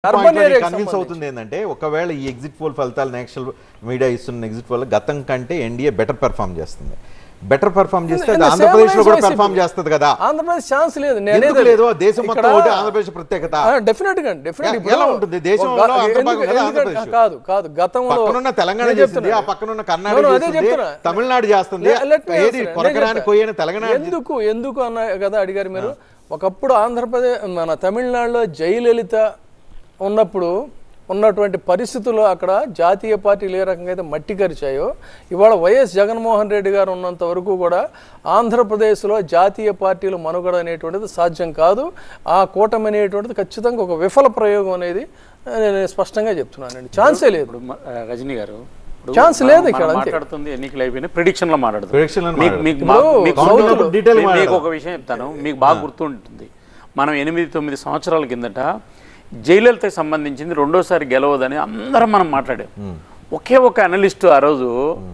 Urban ఏరియాకి convince అవుతుంది ఏంటంటే ఒకవేళ ఈ ఎగ్జిట్ పోల్ ఫలితాలు నేషనల్ మీడియా ఇస్తున్న ఎగ్జిట్ పోల్ గతం కంటే ఎన్డీఏ బెటర్ పెర్ఫామ్ చేస్తుంది బెటర్ పెర్ఫామ్ చేస్తే అది And the ఆంధ్రప్రదేశ్ లో same కూడా as పెర్ఫామ్ వైసీపీ. చేస్తుంది కదా ఆంధ్రప్రదేశ్ ఛాన్స్ లేదు ఎందుకు లేదు దేశం మొత్తం ఒకటి ఆంధ్రప్రదేశ్ ప్రత్యేకత డెఫినెట్ గా డెఫినెట్ ఎ- ఎలా ఉంటుంది? దేశంలో అంతర్భాగం కదా ఆంధ్రప్రదేశ్. కాదు కాదు గతంలో పక్కనున్న తెలంగాణ నేను చేస్తుంది చెప్తున్నా. ఆ పక్కనున్న No, కర్ణాటక no, అదే చేస్తుంది చెప్తున్నా. తమిళనాడు చేస్తుంది లే- let me ఏది answer. నేను కొరకరాని చెప్తా. కొయ్యని తెలంగాణ ఎందుకు ఎందుకు అన్న కదా అడిగారు మీరు ఒకప్పుడు ఆంధ్రప్రదేశ్ మన తమిళనాడులో జయలలిత ఉన్నప్పుడు ఉన్నటువంటి పరిస్థితులు అక్కడ జాతీయ పార్టీలు ఏ రకంగా అయితే మట్టి కరిచాయో ఇవాళ వైఎస్ జగన్మోహన్ రెడ్డి గారు ఉన్నంత వరకు కూడా ఆంధ్రప్రదేశ్లో జాతీయ పార్టీలు మనుగడ అనేటువంటిది సాధ్యం కాదు ఆ కూటమి అనేటువంటిది ఖచ్చితంగా ఒక విఫల ప్రయోగం అనేది ఆ, నేను స్పష్టంగా చెప్తున్నానండి ఛాన్సే లేదు ఇప్పుడు మ- ఆ, రజనీ గారు ఇప్పుడు ఛాన్స్ మనం- లేదు మనం ఇక్కడ అంతే. మాట్లాడుతుంది ఎన్నికలు అయిపోయినాయి ప్రిడిక్షన్ లో మాట్లాడుతుంది Prediction లో మీకు- మాట్లాడదు. మీకు ఇప్పుడు బాగా- మీకు South గుర్తు- లో detail మీకు- మీకు మాట్లాడదాం. ఒక విషయం చెప్తాను మీకు బాగా గుర్తుంటుంది మనం ఎనిమిది తొమ్మిది సంవత్సరాల కిందట జయలలితకు సంబంధించింది రెండోసారి గెలవదని అందరం మనం మాట్లాడాం ఒకే ఒక అనలిస్ట్ ఆ రోజు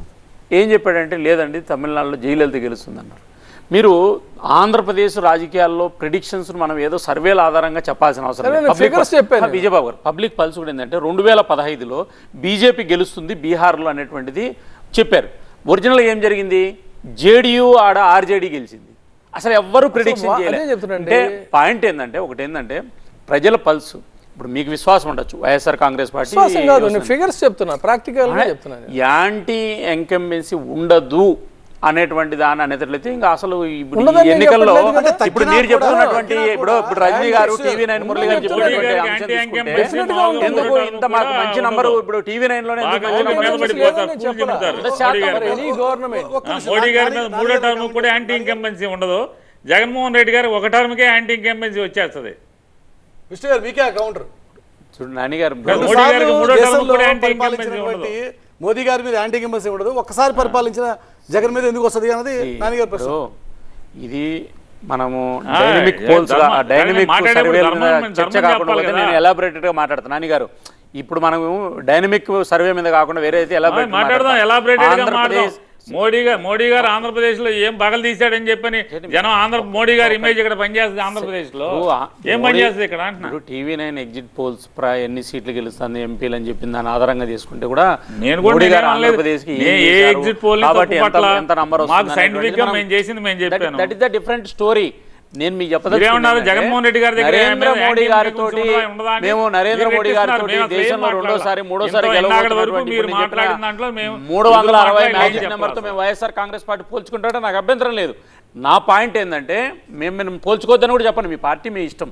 ఏం చెప్పాడంటే లేదండి తమిళనాడులో జయలలిత గెలుస్తుందన్నారు మీరు ఆంధ్రప్రదేశ్ రాజకీయాల్లో ప్రిడిక్షన్స్ మనం ఏదో సర్వేల ఆధారంగా చెప్పాల్సిన అవసరం సరే, లేదు. నేను Public figures pulse- చెప్పాను. ఆ, విజయబాబు గారు పబ్లిక్ పల్స్ కూడా ఏంటంటే రెండు వేల పదహైదులో బీజేపీ గెలుస్తుంది బీహార్లో అనేటువంటిది చెప్పారు ఒరిజినల్ ఏం జరిగింది జేడీయూ ఆడ ఆర్జేడీ గెలిచింది అసలు ఎవ్వరు ప్రిడిక్షన్ వా- అదే చేయలేదు చెప్తున్నానండి. అంటే పాయింట్ ఏంటంటే ఒకటి ఏంటంటే ప్రజల పల్స్ ఇప్పుడు మీకు విశ్వాసం ఉండొచ్చు వైఎస్ఆర్ కాంగ్రెస్ పార్టీ విశ్వాసం కాదు నేను ఫిగర్స్ చెప్తున్నా ప్రాక్టికల్ గా చెప్తున్నాను యాంటీ ఎంకంబెన్సీ ఉండదు అనేటువంటి దాని అనేటట్లయితే ఇంకా అసలు ఇప్పుడు ఈ ఉండదని నేను ఎన్నికల్లో చెప్పట్లేదు కదా. ఇప్పుడు మీరు చెప్తున్నటువంటి ఇప్పుడు ఇప్పుడు రజనీ గారు టీవీ నైన్ మురళి గారు చెప్పినటువంటి గారికి అంశం anti తీసుకుంటే incumbents Definitely మామూలుగా ఎందుకు ఉండటం ఇంత మాకు కూడా మంచి నంబర్ ఉండదు. ఇప్పుడు టీవీ నైన్ లోనే ఎందుకు బాగా మంచి ఊరికే నంబర్ మీద వచ్చింది? పడిపోతారు, లేదని కూల్ చెప్పలా. దింపుతారు. ఎంత శాతం మోడీ గారి మరి మీద. ఎనీ గవర్నమెంట్ ఆ, మోడీ గారి మీద మూడో టర్మ్ కూడా యాంటీ ఇన్కంబెన్సీ ఉండదు జగన్మోహన్ రెడ్డి గారు ఒక టర్మ్కే యాంటీ ఇన్కంబెన్సీ వచ్చేస్తుంది విష్ణు గారు మీకే కౌంటర్ చూడు నాని గారు కాదు, మోడీ గారికి మూడో టర్మ్ కూడా యాంటీ ఇన్కంబెన్సీ పరిపాలించినటువంటి మోదీ గారి మీద యాంటీ ఇంకంబెన్సీ ఉండదు ఒక్కసారి పరిపాలించిన జగన్ మీద ఎందుకు వస్తుంది అన్నది నాన్నగారి ప్రశ్న ఇప్పుడు ఇది మనము ఆ, డైనమిక్ ఏ పోల్స్ ధర్మ- డైనమిక్ మాట్లాడేప్పుడు సర్వే ధర్మం మనం చర్చ ధర్మం కాకుండా చెప్పాలి పోతే కదా. నేను ఎలాబొరేటెడ్ గా మాట్లాడతాను నాని గారు ఇప్పుడు మనము డైనమిక్ సర్వే మీద కాకుండా వేరే అయితే elaborate గా మాట్లాడదాం మాట్లాడతాం. ఎలాబరేటెడ్ గా మాట్లాడదాం ఆంధ్రప్రదేశ్ మోడీ గారు మోడీ గారు ఆంధ్రప్రదేశ్ లో ఏం పగలు తీశాడని చెప్పని జనం ఆంధ్ర మోడీ గారి ఇమేజ్ ఇక్కడ పనిచేస్తుంది ఆంధ్రప్రదేశ్ లో ఇప్పుడు ఆ- ఏం మోడీ- పనిచేస్తుంది ఇక్కడ అంటున్నా ఇప్పుడు టీవీ నైన్ ఎగ్జిట్ పోల్స్ ప్రా ఎన్ని సీట్లు గెలుస్తుంది ఎంపీలు అని చెప్పిన దాని ఆధారంగా తీసుకుంటే కూడా నేను కూడా మోడీ గారు నేనేం అనలేదు. ఆంధ్రప్రదేశ్కి ఏం నేను ఏ చేశారు, ఎగ్జిట్ పోల్ ని కాబట్టి తప్పు ఎంత పట్ల ఎంత నంబర్ మాకు scientific గా మేము చేసింది మేము చెప్పాను. That is the different story నేను మీకు మీరేమన్నారు? జగన్మోహన్ రెడ్డి గారి దగ్గర నరేంద్ర ఏమైనా మోడీ యాంటీ గారితో ఉండదా- ఉండదా అని మేము నరేంద్ర మీరు మోడీ రెట్టిస్తున్నారు. గారితో మేము అసలు ఏం దేశంలో మాట్లాడలా. రెండోసారి మూడోసారి ఇంత ఇందాకటి వరకు గెలవబోతున్నటువంటి మీరు ఇప్పుడు నేను మాట్లాడిన చెప్పిన దాంట్లో మేము మూడు వందల ఏదో అరవై మాట్లాడి మ్యాజిక్ చెప్పాలి. నెంబర్తో మేము వైఎస్ఆర్ కాంగ్రెస్ పార్టీ పోల్చుకుంటారంటే నాకు అభ్యంతరం లేదు నా పాయింట్ ఏంటంటే మేము మేము పోల్చుకోవద్దని కూడా చెప్పండి మీ పార్టీ మీ ఇష్టం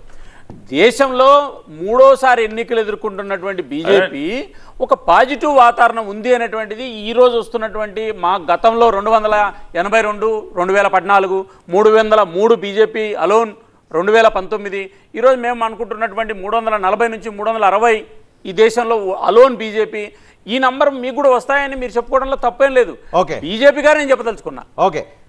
దేశంలో మూడోసారి ఎన్నికలు ఎదుర్కొంటున్నటువంటి బీజేపీ ఒక పాజిటివ్ వాతావరణం ఉంది అనేటువంటిది ఈ రోజు వస్తున్నటువంటి మా గతంలో రెండు వందల ఎనభై రెండు రెండు వేల పద్నాలుగు మూడు వందల మూడు బీజేపీ అలోన్ రెండు వేల పంతొమ్మిది ఈరోజు మేము అనుకుంటున్నటువంటి మూడు వందల నలభై నుంచి మూడు వందల అరవై ఈ దేశంలో అలోన్ బీజేపీ ఈ నంబర్ మీకు కూడా వస్తాయని మీరు చెప్పుకోవడంలో తప్పేం లేదు ఓకే. బీజేపీ గారు నేను చెప్పదలుచుకున్నా ఓకే